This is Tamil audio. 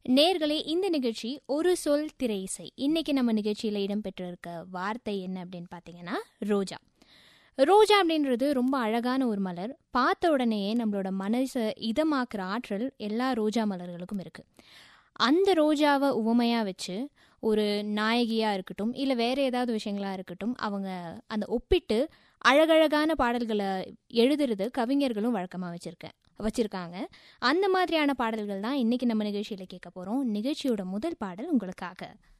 நேர்களே இந்த நிகழ்ச்சி ஒரு சொல் திரை இசை இன்னைக்கு நம்ம நிகழ்ச்சியில் இடம்பெற்றிருக்க வார்த்தை என்ன அப்படின்னு பார்த்தீங்கன்னா ரோஜா ரோஜா அப்படின்றது ரொம்ப அழகான ஒரு மலர் பார்த்த உடனேயே நம்மளோட மனசை இதமாக்குற ஆற்றல் எல்லா ரோஜா மலர்களுக்கும் இருக்கு அந்த ரோஜாவை உவமையாக வச்சு ஒரு நாயகியாக இருக்கட்டும் இல்லை வேறு ஏதாவது விஷயங்களா இருக்கட்டும் அவங்க அந்த ஒப்பிட்டு அழகழகான பாடல்களை எழுதுறது கவிஞர்களும் வழக்கமாக வச்சுருக்க வச்சுருக்காங்க அந்த மாதிரியான பாடல்கள் தான் இன்றைக்கி நம்ம நிகழ்ச்சியில் கேட்க போகிறோம் நிகழ்ச்சியோட முதல் பாடல் உங்களுக்காக